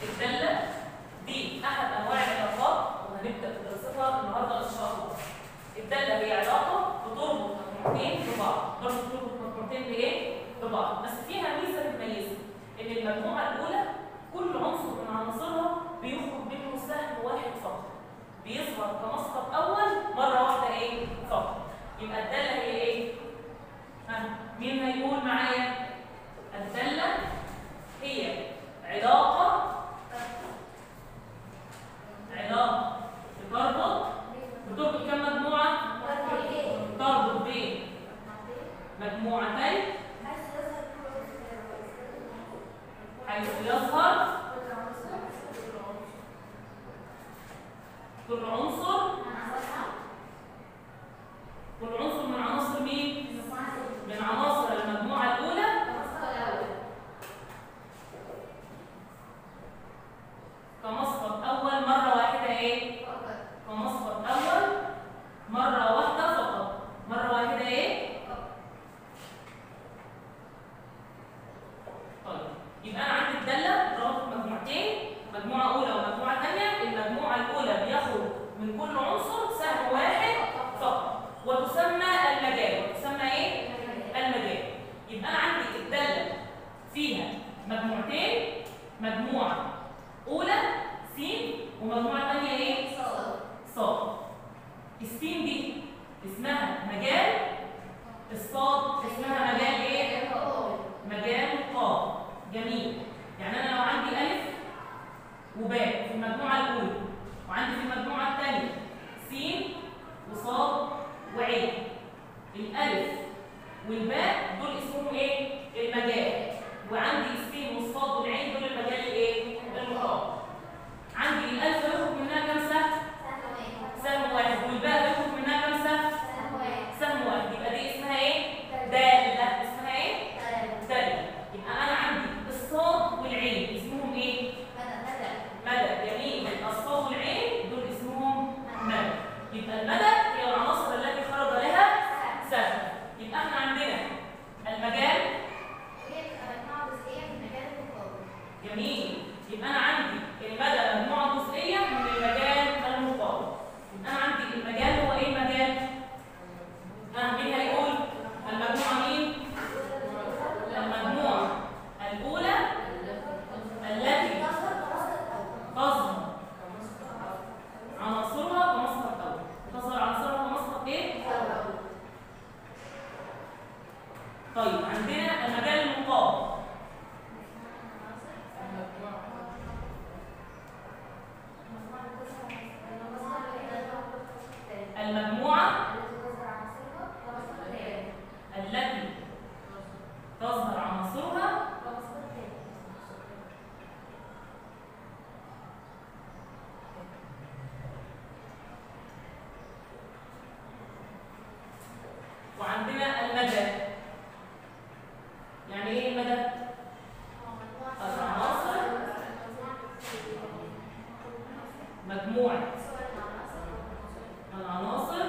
الدالة دي أحد أنواع العلاقات وهنبدأ في دراستها النهاردة إن شاء الله. الدالة هي علاقة بتربط مجموعتين ببعض، برضه بتربط مجموعتين بإيه؟ ببعض، بس فيها ميزة بتميزها إن المجموعة الأولى كل عنصر من عناصرها بيخرج منه سهم واحد فقط. بيظهر كمسقط أول مرة واحدة إيه؟ فقط. يبقى الدالة هي إيه؟ ها مين هيقول معايا؟ الدالة هي علاقة علاقة بتربط بتربط كم مجموعة؟ تربط بين مجموعتين حيث يظهر كل عنصر كل عنصر من عناصر مين؟ من عناصر المجموعة الأولى كمسقط أول مرة واحدة إيه؟ كمسقط أول مرة واحدة فقط مرة واحدة إيه؟ طيب يبقى أنا عندي الدالة رابط مجموعتين مجموعة أولى ومجموعة ثانية المجموعة الأولى بيخرج من كل عنصر سهم واحد فقط وتسمى المجال وتسمى إيه؟ المجال يبقى أنا عندي الدالة فيها مجموعتين مجموعة أولى س ومجموعة ثانية إيه؟ صاد السين دي اسمها مجال الصاد اسمها مجال إيه؟ مجال قاف جميل يعني أنا لو عندي ألف وباء في المجموعة الأولى وعندي في المجموعة الثانية س وصاد وعين الألف والباء دول اسمهم إيه؟ المجال وعندي السين والصاد والعين دول المجال الإيه؟ المقام عندي الألف يخرج منها كام سهم؟ سهم واحد والباء يخرج منها كام سهم؟ سهم واحد يبقى دي اسمها إيه؟ دالة اسمها إيه؟ دالة يبقى أنا عندي الصاد والعين اسمهم إيه؟ مدى جميل يبقى الصاد والعين دول اسمهم مدى يبقى المدى هي العناصر التي خرج لها سهم يبقى احنا عندنا المجال جميل يبقى انا عندي المدى مجموعه جزئيه من المجال المقابل يبقى انا عندي المجال هو ايه المجال؟ ها مين هيقول؟ المجموعه مين؟ المجموعه الاولى التي تظهر عناصرها كمسقط اول تظهر عناصرها كمسقط ايه؟ طيب عندنا المجال المقابل المجموعه التي تظهر عناصرها وعندنا المدى يعني ايه المدى؟ العناصر مجموعة العناصر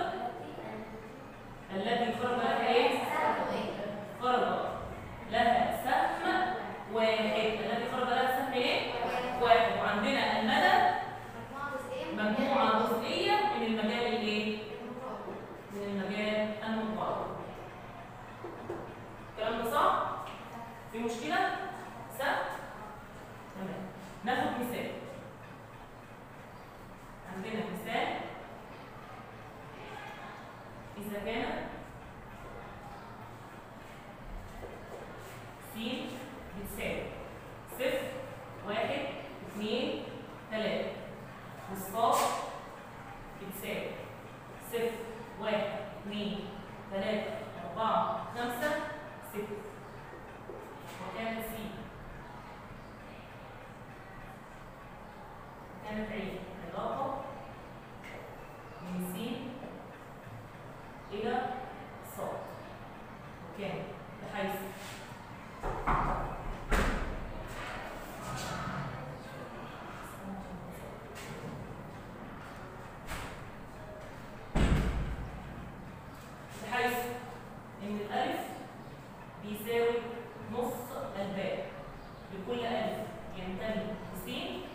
التي خرج لها ايه؟ خرج لها سهم واحد التي خرج لها سهم ايه؟ واحد وعندنا المدى مجموعة جزئية من المجال الايه؟ من المجال المقارب الكلام ده صح؟ في مشكلة؟ سهل؟ تمام ناخد مثال عندنا مثال إذا كان س بتساوي صفر واحد اثنين ثلاثة والصاد بتساوي صفر واحد اثنين ثلاثة أربعة خمسة ستة وكانت س كانت عين علاقة من س إلى ص وكان بحيث بحيث إن الألف بيساوي نص الباء لكل ألف ينتمي لسين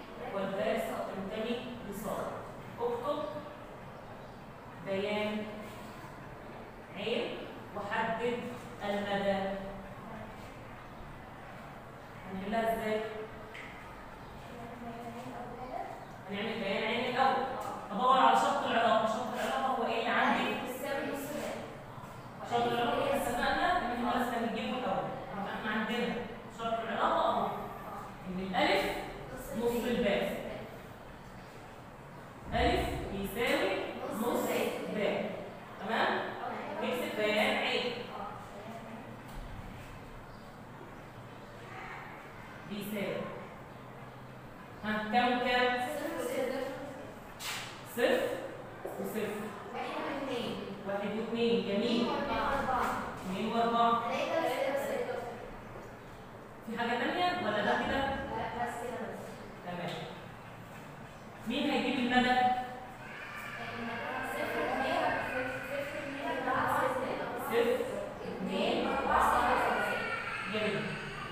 هنعملها ازاي؟ هنعمل بيان عين الاول ادور على شرط العلاقه شرط العلاقه هو ايه اللي عندي شرط العلاقه احنا اتفقنا ان احنا لازم نجيبه الاول يبقى احنا عندنا شرط العلاقه اهو ان الالف نص الباء الف يساوي نص باء تمام نكتب بيان عين بيساوي ها كام وكام صفر وصفر واحد واثنين جميل اثنين واربعه في حاجه تانية ولا ده كده تمام مين هيجيب المدى صفر اثنين جميل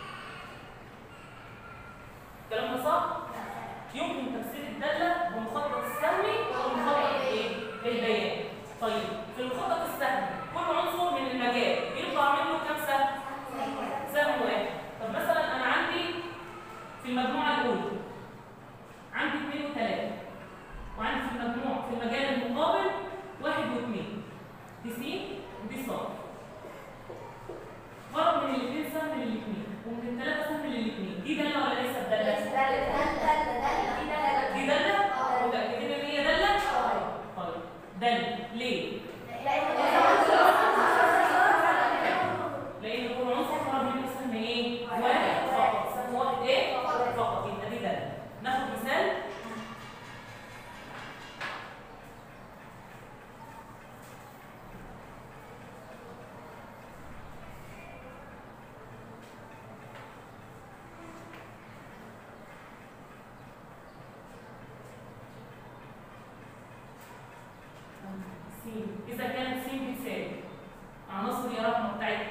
الكلام ده صح يمكن تفسير الداله بمخطط السهمي ومخطط ايه البيان طيب في المخطط السهمي كل عنصر من المجال بيطلع منه كام سهم سهم واحد طب مثلا انا عندي في المجموعه الاولى عندي اثنين وثلاثه وعندي في المجموع في المجال المقابل واحد واثنين دي س ودي ص فرق من الاثنين سهم للاثنين ومن الثلاثه سهم للاثنين دي داله ولا ليست داله؟ دي داله؟ متاكدين ان هي داله؟ طيب داله ليه؟ لان كل عنصر خرج منه سهم ايه؟ واحد فقط سهم واحد ايه؟ فقط يبقى دي داله ناخد مثال س إذا كانت س بتساوي عناصر يا رقم بتاعتها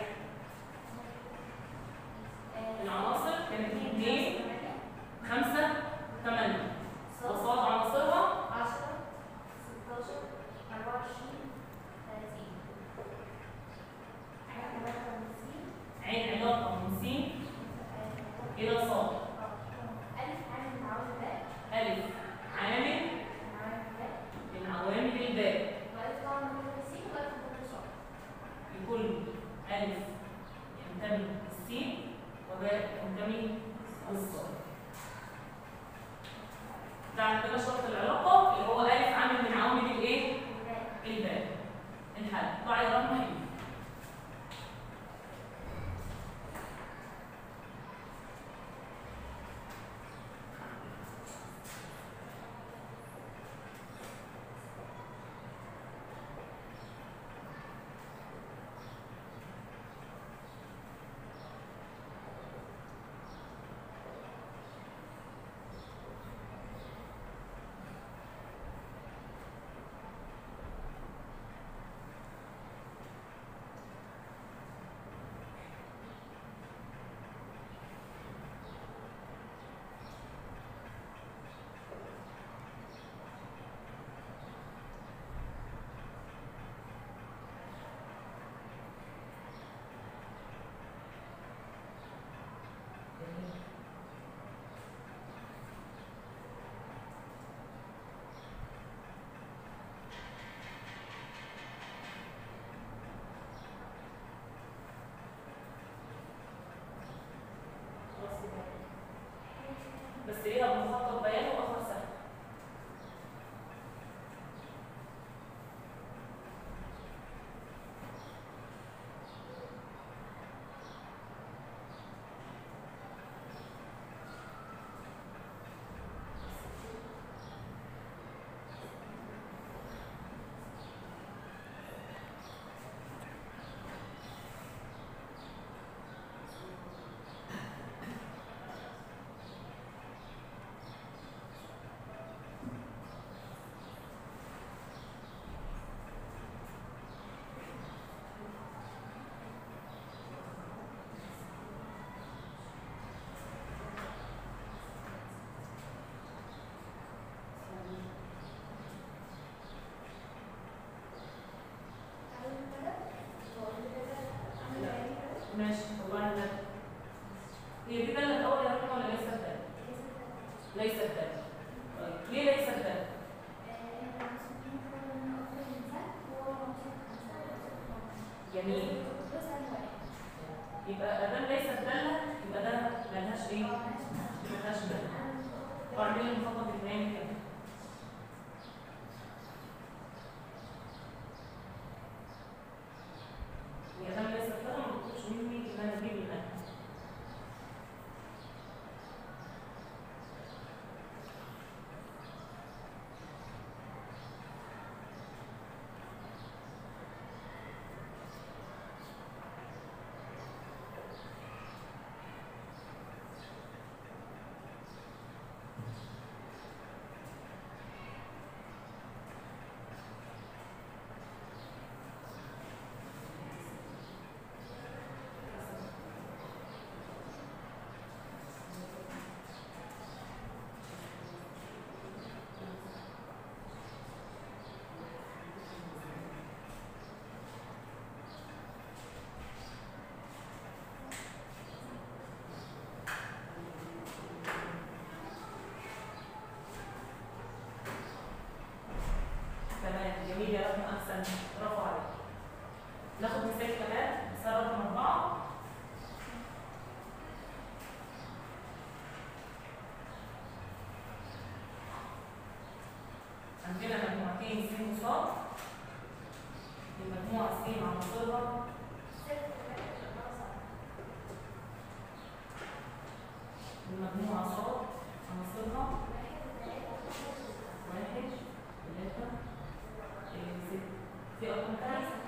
العناصر كانت 2 5 8 وصاد عناصرها عين علاقة من س إلى ص ألف عامل من عوامل الباء لكل ألف ينتمي للسين وباء ينتمي للصاد ده عندنا شرط العلاقة اللي هو ألف عامل من عوامل الإيه؟ الباء الحل ضع يا رقم حلو خلاص كده. بس ليها بمخطط بيان واخر سهل ماشي والله لا هي دي دالة الأول يا رب ليس الدل طيب ليه ليس الدل؟ جميل يبقى ادام ليس الداله يبقى ده ملهاش ايه؟ ملهاش دل واعملي المخطط الثاني كده يا ادام ليس الداله ما تطلبش مني ان انا اجيب النهي تمام جميل يا رب احسن برافو عليك ناخد مثال كمان مثال رقم اربعه عندنا مجموعتين س وصاد المجموعه س عناصرها المجموعه صاد عناصرها واحد ثلاثه إيه، ست في ارقام تانية